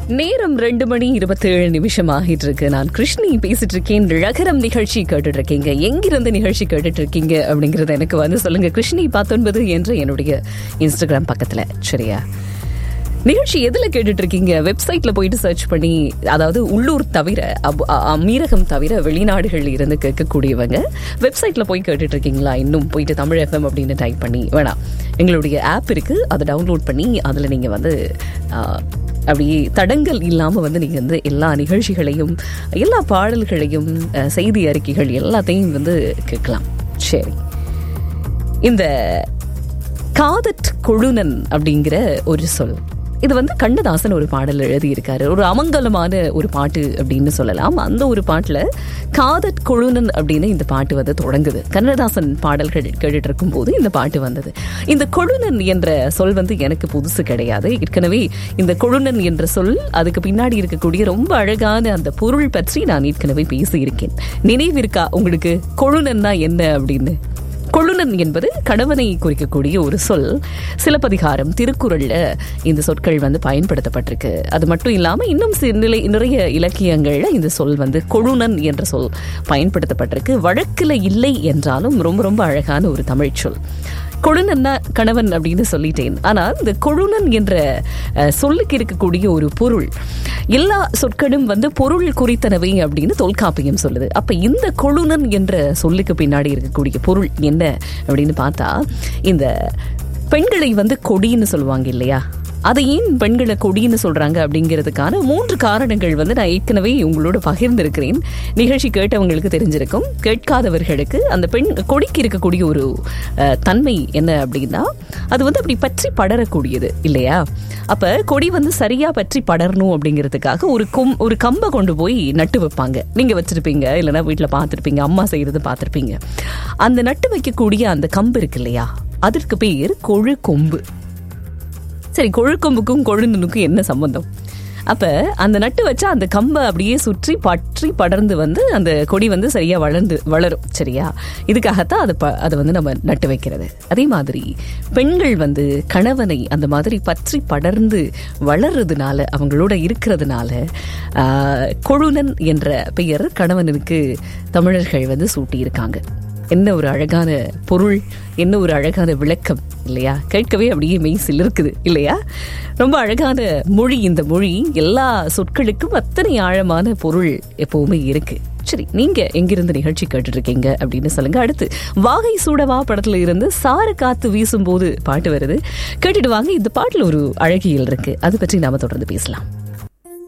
நேரம் ரெண்டு மணி இருபத்தேழு நிமிஷம் ஆகிட்டு இருக்கு நான் கிருஷ்ணி பேசிட்டு இருக்கேன் ரகரம் நிகழ்ச்சி கேட்டுட்டு இருக்கீங்க எங்கிருந்து நிகழ்ச்சி கேட்டுட்டு இருக்கீங்க அப்படிங்கறத எனக்கு வந்து சொல்லுங்க கிருஷ்ணி பத்தொன்பது என்ற என்னுடைய இன்ஸ்டாகிராம் பக்கத்துல சரியா நிகழ்ச்சி எதுல கேட்டுட்டு இருக்கீங்க வெப்சைட்ல போயிட்டு சர்ச் பண்ணி அதாவது உள்ளூர் தவிர அப்- அ- அமீரகம் தவிர வெளிநாடுகள்ல இருந்து கேட்கக்கூடியவங்க வெப்சைட்ல போய் கேட்டுட்டு இருக்கீங்களா இன்னும் போயிட்டு தமிழ் எஃப்எம் அப்படின்னு டைப் பண்ணி வேணாம் எங்களுடைய ஆப் இருக்கு அதை டவுன்லோட் பண்ணி அதுல நீங்க வந்து ஆ, அப்படியே தடங்கல் இல்லாம வந்து நீங்க வந்து எல்லா நிகழ்ச்சிகளையும் எல்லா பாடல்களையும் அ, செய்தி அறிக்கைகள் எல்லாத்தையும் வந்து கேட்கலாம் சரி இந்த காதற் கொழுனன் அப்படிங்கிற ஒரு சொல் இது வந்து கண்ணதாசன் ஒரு பாடல் எழுதியிருக்காரு ஒரு அமங்கலமான ஒரு பாட்டு அப்படின்னு சொல்லலாம் அந்த ஒரு பாட்டுல காதற் கொழுனன் அப்படின்னு இந்த பாட்டு வந்து தொடங்குது கண்ணதாசன் பாடல்கள் கேட்டுட்டு இருக்கும்போது இந்த பாட்டு வந்தது இந்த கொழுனன் என்ற சொல் வந்து எனக்கு புதுசு கிடையாது ஏற்கனவே இந்த கொழுனன் என்ற சொல் அதுக்கு பின்னாடி இருக்கக்கூடிய ரொம்ப அழகான அந்த பொருள் பற்றி நான் ஏற்கனவே பேசியிருக்கேன் நினைவிருக்கா உங்களுக்கு கொழுனன்னா என்ன அப்படின்னு கொழுனன் என்பது கணவனை குறிக்கக்கூடிய ஒரு சொல் சிலப்பதிகாரம் திருக்குறள்ல இந்த சொற்கள் வந்து பயன்படுத்தப்பட்டிருக்கு அது மட்டும் இல்லாம இன்னும் சி- நிலை நிறைய இலக்கியங்கள்ல இந்த சொல் வந்து கொழுனன் என்ற சொல் பயன்படுத்தப்பட்டிருக்கு வழக்குல இல்லை என்றாலும் ரொம்ப ரொம்ப அழகான ஒரு தமிழ் சொல் கொழுனன்னா கணவன் அப்படின்னு சொல்லிட்டேன் ஆனா இந்த கொழுனன் என்ற அஹ், சொல்லுக்கு இருக்கக்கூடிய ஒரு பொருள் எல்லா சொற்களும் வந்து பொருள் குறித்தனவை அப்படின்னு தொல்காப்பியம் சொல்லுது அப்ப இந்த கொழுனன் என்ற சொல்லுக்கு பின்னாடி இருக்கக்கூடிய பொருள் என்ன அப்படின்னு பார்த்தா இந்த பெண்களை வந்து கொடின்னு சொல்லுவாங்க இல்லையா அதை ஏன் பெண்களை கொடின்னு சொல்றாங்க அப்படிங்கிறதுக்கான மூன்று காரணங்கள் வந்து நான் ஏற்கனவே உங்களோட பகிர்ந்திருக்கிறேன் நிகழ்ச்சி கேட்டவங்களுக்கு தெரிஞ்சிருக்கும் கேட்காதவர்களுக்கு அந்த பெண் கொடிக்கு இருக்கக்கூடிய ஒரு அஹ், தன்மை என்ன அப்படின்னா அது வந்து அப்படி பற்றி படரக்கூடியது இல்லையா அப்ப கொடி வந்து சரியா பற்றி படரணும் அப்படிங்கிறதுக்காக ஒரு கொம் ஒரு கம்பை கொண்டு போய் நட்டு வைப்பாங்க நீங்க வச்சிருப்பீங்க இல்லைன்னா வீட்டுல பார்த்திருப்பீங்க அம்மா செய்யறது பார்த்திருப்பீங்க அந்த நட்டு வைக்கக்கூடிய அந்த கம்பு இருக்கு இல்லையா அதற்கு பேர் கொழு கொம்பு சரி கொழுக்கொம்புக்கும் கொழுந்தனுக்கும் என்ன சம்பந்தம் அப்ப அந்த நட்டு வச்சா அந்த கம்பை அப்படியே சுற்றி பற்றி படர்ந்து வந்து அந்த கொடி வந்து சரியா வளர்ந்து வளரும் சரியா இதுக்காகத்தான் அதை ப- அதை வந்து நம்ம நட்டு வைக்கிறது அதே மாதிரி பெண்கள் வந்து கணவனை அந்த மாதிரி பற்றி படர்ந்து வளர்றதுனால அவங்களோட இருக்கிறதுனால ஆஹ், கொழுனன் என்ற பெயர் கணவனுக்கு தமிழர்கள் வந்து சூட்டியிருக்காங்க என்ன ஒரு அழகான பொருள் என்ன ஒரு அழகான விளக்கம் இல்லையா கேட்கவே அப்படியே மெய் சிலிருக்குது இல்லையா ரொம்ப அழகான மொழி இந்த மொழி எல்லா சொற்களுக்கும் அத்தனை ஆழமான பொருள் எப்பவுமே இருக்கு சரி நீங்க எங்கிருந்து நிகழ்ச்சி கேட்டுட்டு இருக்கீங்க அப்படின்னு சொல்லுங்க அடுத்து வாகை சூடவா படத்துல இருந்து சார காத்து வீசும் போது பாட்டு வருது கேட்டுட்டு வாங்க இந்த பாட்டுல ஒரு அழகியல் இருக்கு அது பற்றி நாம தொடர்ந்து பேசலாம்